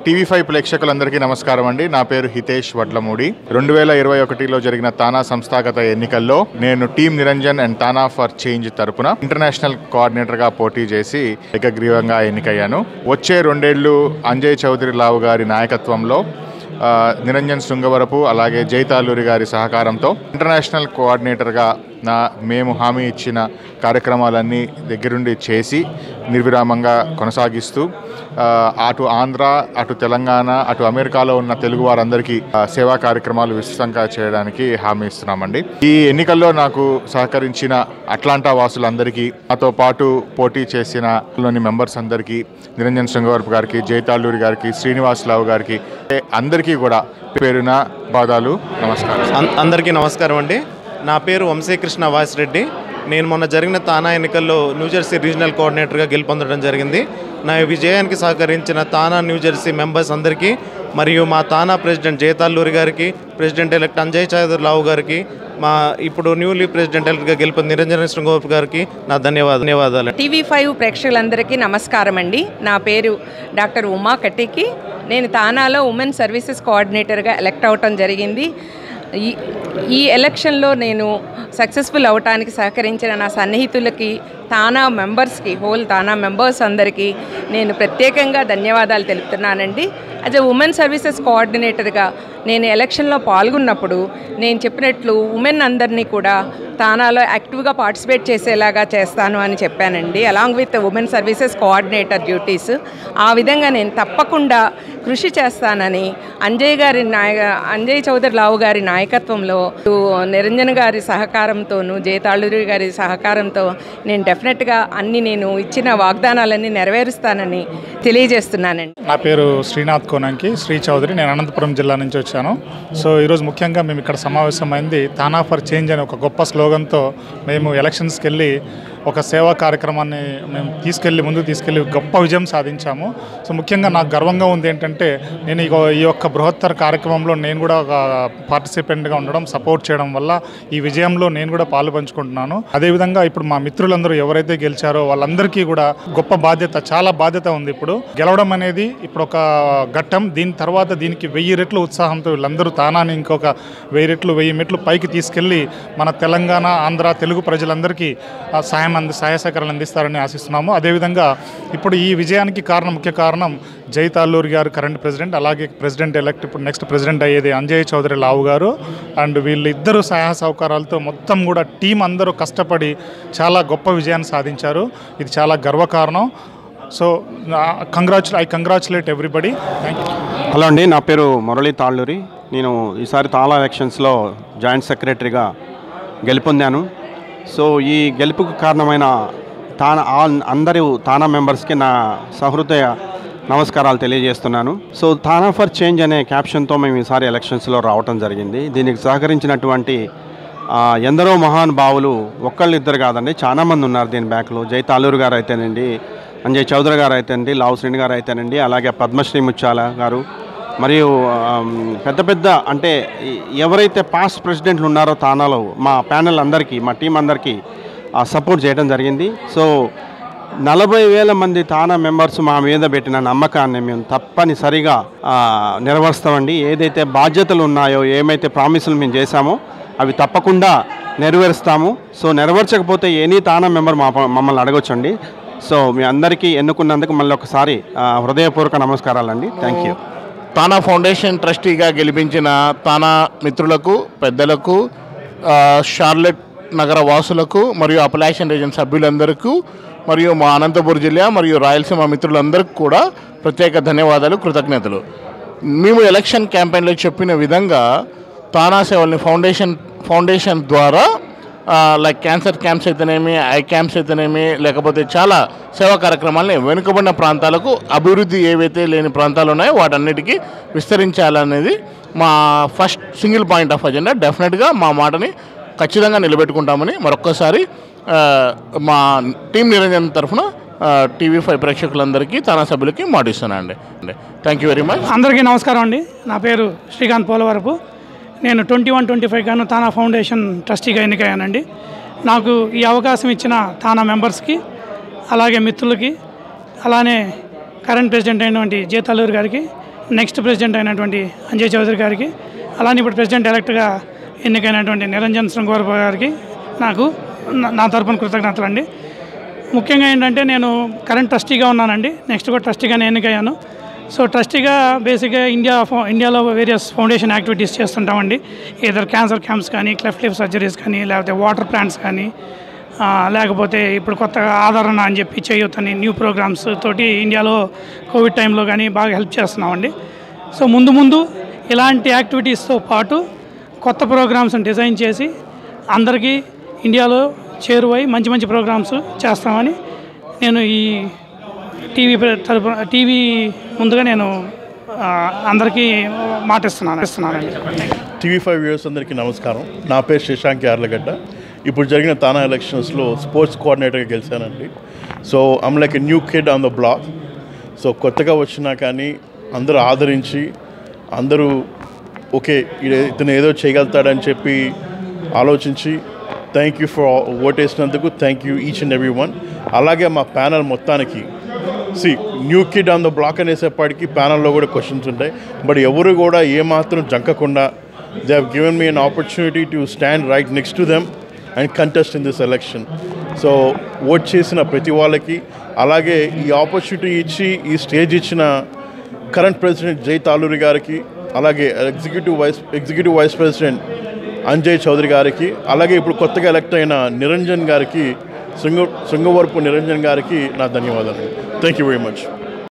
TV five ప్రేక్షకులందరికీ నమస్కారం అండి నా పేరు హితేష్ వడ్లమూడి రెండు వేల ఇరవై ఒకటిలో జరిగిన తానా సంస్థాగత ఎన్నికల్లో నేను team Niranjan and TANA for change తరపున ఇంటర్నేషనల్ కోఆర్డినేటర్గా పోటీ చేసి ఏకగ్రీవంగా ఎన్నికయ్యాను వచ్చే రెండేళ్లు అంజయ్ చౌదరి లావు గారి నాయకత్వంలో ఆ, నిరంజన్ శృంగవరపు అలాగే జైతాలూరి గారి సహకారంతో ఇంటర్నేషనల్ కోఆర్డినేటర్గా నా మేము హామీ ఇచ్చిన కార్యక్రమాలన్నీ దగ్గరుండి చేసి నిర్విరామంగా కొనసాగిస్తూ ఆ, అటు ఆంధ్ర అటు తెలంగాణ అటు అమెరికాలో ఉన్న తెలుగు వారందరికీ ఆ, సేవా కార్యక్రమాలు విస్తృతంగా చేయడానికి హామీ ఇస్తున్నామండి ఈ ఎన్నికల్లో నాకు సహకరించిన అట్లాంటా వాసులందరికీ నాతో పాటు పోటీ చేసిన లోని మెంబర్స్ అందరికీ నిరంజన్ శృంగవరపు గారికి జైతాల్లూరి గారికి శ్రీనివాసరావు గారికి అందరికీ కూడా పేరున పాదాలు నమస్కారం అం- అందరికీ నమస్కారం అండి నా పేరు వంశీకృష్ణ వాసిరెడ్డి నేను మొన్న జరిగిన తానా ఎన్నికల్లో న్యూజెర్సీ రీజనల్ కోఆర్డినేటర్గా గెలుపొందడం జరిగింది నా ఈ విజయానికి సహకరించిన తానా న్యూజెర్సీ మెంబర్స్ అందరికీ మరియు మా తానా ప్రెసిడెంట్ జయతాల్లూరి గారికి ప్రెసిడెంట్ ఎలక్ట్ అంజయ్ చౌదరి లావు గారికి మా ఇప్పుడు న్యూలీ ప్రెసిడెంట్ ఎలక్ట్గా గెలుపొందిన నిరంజన శృంగోప్ గారికి నా ధన్యవాదాలు ధన్యవాదాలు టీవీ ఫైవ్ ప్రేక్షకులందరికీ నమస్కారం అండి నా పేరు డాక్టర్ ఉమా కట్టికి నేను తానాలో ఉమెన్ సర్వీసెస్ కోఆర్డినేటర్గా ఎలక్ట్ అవటం జరిగింది ఈ ఈ ఎలక్షన్లో నేను సక్సెస్ఫుల్ అవటానికి సహకరించిన నా సన్నిహితులకి తానా మెంబర్స్కి హోల్ తానా మెంబర్స్ అందరికీ నేను ప్రత్యేకంగా ధన్యవాదాలు తెలుపుతున్నానండి యాజ్ ఎ ఉమెన్ సర్వీసెస్ కోఆర్డినేటర్గా నేను ఎలక్షన్లో పాల్గొన్నప్పుడు నేను చెప్పినట్లు ఉమెన్ అందరినీ కూడా తానాలో యాక్టివ్గా పార్టిసిపేట్ చేసేలాగా చేస్తాను అని చెప్పానండి along with women services coordinator duties ఆ విధంగా నేను తప్పకుండా కృషి చేస్తానని అంజయ్ గారి నాయ అంజయ్ చౌదరి లావు గారి నాయకత్వంలో నిరంజన్ గారి సహకారంతోనూ జయతాళూరి గారి సహకారంతో నేను డెఫినెట్గా అన్ని నేను ఇచ్చిన వాగ్దానాలన్నీ నెరవేరుస్తానని తెలియజేస్తున్నానండి నా పేరు శ్రీనాథ్ కోనంకి శ్రీ చౌదరి నేను అనంతపురం జిల్లా నుంచి వచ్చాను సో ఈరోజు ముఖ్యంగా మేము ఇక్కడ సమావేశమైంది తానా ఫర్ చేంజ్ అనే ఒక గొప్ప స్లోగన్తో మేము ఎలక్షన్స్కి వెళ్ళి ఒక సేవా కార్యక్రమాన్ని మేము తీసుకెళ్ళి ముందుకు తీసుకెళ్ళి గొప్ప విజయం సాధించాము సో ముఖ్యంగా నాకు గర్వంగా ఉంది ఏంటంటే నేను ఈ ఈ యొక్క బృహత్తర కార్యక్రమంలో నేను కూడా ఒక పార్టిసిపెంట్గా ఉండడం సపోర్ట్ చేయడం వల్ల ఈ విజయంలో నేను కూడా పాలు పంచుకుంటున్నాను అదేవిధంగా ఇప్పుడు మా మిత్రులందరూ ఎవరైతే గెలిచారో వాళ్ళందరికీ కూడా గొప్ప బాధ్యత చాలా బాధ్యత ఉంది ఇప్పుడు గెలవడం అనేది ఇప్పుడు ఒక ఘట్టం దీని తర్వాత దీనికి వెయ్యి రెట్లు ఉత్సాహంతో వీళ్ళందరూ తానాన్ని ఇంకొక వెయ్యి రెట్లు వెయ్యి మెట్లు పైకి తీసుకెళ్ళి మన తెలంగాణ ఆంధ్ర తెలుగు ప్రజలందరికీ ఆ, సాయం అంది సహాయ సహకారాలు అందిస్తారని ఆశిస్తున్నాము అదేవిధంగా ఇప్పుడు ఈ విజయానికి కారణం ముఖ్య కారణం జై తాల్లూరి గారు కరెంట్ ప్రెసిడెంట్ అలాగే ప్రెసిడెంట్ ఎలక్ట్ ఇప్పుడు నెక్స్ట్ ప్రెసిడెంట్ అయ్యేది అంజయ్ చౌదరి లావు గారు అండ్ వీళ్ళిద్దరు సహాయ సహకారాలతో మొత్తం కూడా టీం అందరూ కష్టపడి చాలా గొప్ప విజయాన్ని సాధించారు ఇది చాలా గర్వకారణం so congratulate I congratulate everybody thank you hello అండి నా పేరు మురళీ తాళ్ళూరి నేను ఈసారి తాళా ఎలక్షన్స్లో జాయింట్ సెక్రటరీగా గెలుపొందాను సో ఈ గెలుపుకు కారణమైన తానా ఆల్ అందరూ తానా మెంబర్స్కి నా సహృదయ నమస్కారాలు తెలియజేస్తున్నాను సో తానా ఫర్ చేంజ్ అనే క్యాప్షన్తో మేము ఈసారి ఎలక్షన్స్లో రావటం జరిగింది దీనికి సహకరించినటువంటి ఆ, ఎందరో మహానుభావులు ఒక్కళ్ళు ఇద్దరు కాదండి చాలా మంది ఉన్నారు దీని బ్యాక్లో జై తాలూరు గారు అయితేనండి అంజయ్ చౌదరి గారు అయితేనండి లావు శ్రేణి గారు అయితేనండి అలాగే పద్మశ్రీ ముచ్చాల గారు మరియు ఆమ్, పెద్ద పెద్ద అంటే ఈ- ఎవరైతే పాస్ట్ ప్రెసిడెంట్లు ఉన్నారో తానాలో మా ప్యానెల్ అందరికీ మా టీం అందరికీ సపోర్ట్ చేయడం జరిగింది సో నలభై వేల మంది తానా మెంబర్స్ మా మీద పెట్టిన నమ్మకాన్ని మేము తప్పనిసరిగా ఆ, నెరవేరుస్తామండి ఏదైతే బాధ్యతలు ఉన్నాయో ఏమైతే ప్రామిసులు మేము చేశామో అవి తప్పకుండా నెరవేరుస్తాము సో నెరవేర్చకపోతే ఎనీ తానా మెంబర్ మా మమ్మల్ని అడగొచ్చండి సో మీ అందరికీ ఎన్నుకున్నందుకు మళ్ళీ ఒకసారి ఆ, హృదయపూర్వక నమస్కారాలండి థ్యాంక్ యూ తానా ఫౌండేషన్ ట్రస్టీగా గెలిపించిన తానా మిత్రులకు పెద్దలకు ఆ, షార్లెట్ నగర వాసులకు మరియు అపలాషన్ రీజన్ సభ్యులందరికీ మరియు మా అనంతపురం జిల్లా మరియు రాయలసీమ మిత్రులందరికీ కూడా ప్రత్యేక ధన్యవాదాలు కృతజ్ఞతలు మేము ఎలక్షన్ క్యాంపెయిన్లో చెప్పిన విధంగా తానా సేవల్ని ఫౌండేషన్ ఫౌండేషన్ ద్వారా లైక్ క్యాన్సర్ క్యాంప్స్ అయితేనేమి ఐ క్యాంప్స్ అయితేనేమి లేకపోతే చాలా సేవా కార్యక్రమాలని వెనుకబడిన ప్రాంతాలకు అభివృద్ధి ఏవైతే లేని ప్రాంతాలు ఉన్నాయో వాటన్నిటికీ విస్తరించాలనేది మా first single point of agenda డెఫినెట్గా మా మాటని ఖచ్చితంగా నిలబెట్టుకుంటామని మరొక్కసారి ఆ, మా టీం నిరంజన్ తరఫున టీవీ ఫైవ్ ప్రేక్షకులందరికీ తన సభ్యులకి మాటిస్తున్నానండి థ్యాంక్ యూ వెరీ మచ్ అందరికీ నమస్కారం అండి నా పేరు శ్రీకాంత్ పోలవరపు నేను ట్వంటీ వన్ ట్వంటీ ఫైవ్ గాను తానా ఫౌండేషన్ ట్రస్టీగా ఎన్నికయ్యానండి నాకు ఈ అవకాశం ఇచ్చిన తానా మెంబర్స్కి అలాగే మిత్రులకి అలానే కరెంట్ ప్రెసిడెంట్ అయినటువంటి జేతల్లూరు గారికి నెక్స్ట్ ప్రెసిడెంట్ అయినటువంటి అంజయ్ చౌదరి గారికి అలానే ఇప్పుడు ప్రెసిడెంట్ ఎలక్ట్గా ఎన్నికైనటువంటి నిరంజన్ శృంగవరపు గారికి నాకు నా- నా తరపున కృతజ్ఞతలు అండి ముఖ్యంగా ఏంటంటే నేను కరెంట్ ట్రస్టీగా ఉన్నానండి నెక్స్ట్ కూడా ట్రస్టీగానే ఎన్నికయ్యాను సో ట్రస్టీగా బేసిక్గా ఇండియా ఫౌ- ఇండియాలో వేరియస్ ఫౌండేషన్ యాక్టివిటీస్ చేస్తుంటామండి ఏదర్ క్యాన్సర్ క్యాంప్స్ కానీ క్లెఫ్ట్ లిప్ సర్జరీస్ కానీ లేకపోతే వాటర్ ప్లాంట్స్ కానీ ఆ, లేకపోతే ఇప్పుడు కొత్తగా ఆదరణ అని చెప్పి చేయొద్దని న్యూ ప్రోగ్రామ్స్ తోటి ఇండియాలో కోవిడ్ టైంలో కానీ బాగా హెల్ప్ చేస్తున్నామండి సో ముందు ముందు ఇలాంటి యాక్టివిటీస్తో పాటు కొత్త ప్రోగ్రామ్స్ని డిజైన్ చేసి అందరికీ ఇండియాలో చేరువై మంచి మంచి ప్రోగ్రామ్స్ చేస్తామని నేను ఈ టీవీ తరపు టీవీ ముందుగా నేను ఆ, అందరికీ మాటిస్తున్నాను ఇస్తున్నానండి టీవీ ఫైవ్ వ్యూవర్స్ అందరికీ నమస్కారం నా పేరు శశాంక్ యార్లగడ్డ ఇప్పుడు జరిగిన తానా ఎలక్షన్స్లో స్పోర్ట్స్ కోఆర్డినేటర్గా గెలిచానండి so I'm like a new kid on the block so కొత్తగా వచ్చినా కానీ అందరూ ఆదరించి అందరూ ఓకే ఈడ- ఇతను ఏదో చేయగలుగుతాడని చెప్పి ఆలోచించి థ్యాంక్ యూ ఫర్ ఓట్ వేసినందుకు thank you each and every one అలాగే మా ప్యానల్ మొత్తానికి see new kid on the block అనేసేపటికి ప్యానల్లో కూడా క్వశ్చన్స్ ఉంటాయి బట్ ఎవరు కూడా ఏమాత్రం జంకకుండా they have given me an opportunity to stand right next to them and contest in this election so vote చేసిన ప్రతి వాళ్ళకి అలాగే ఈ ఆపర్చునిటీ ఇచ్చి ఈ స్టేజ్ ఇచ్చిన కరెంట్ ప్రెసిడెంట్ జై తాలూరి గారికి అలాగే executive vice executive vice president Anjay Chowdary గారికి అలాగే ఇప్పుడు కొత్తగా ఎలక్ట్ అయిన నిరంజన్ గారికి శృంగ శృంగవరపు నిరంజన్ గారికి నా ధన్యవాదాలు థ్యాంక్ యూ వెరీ మచ్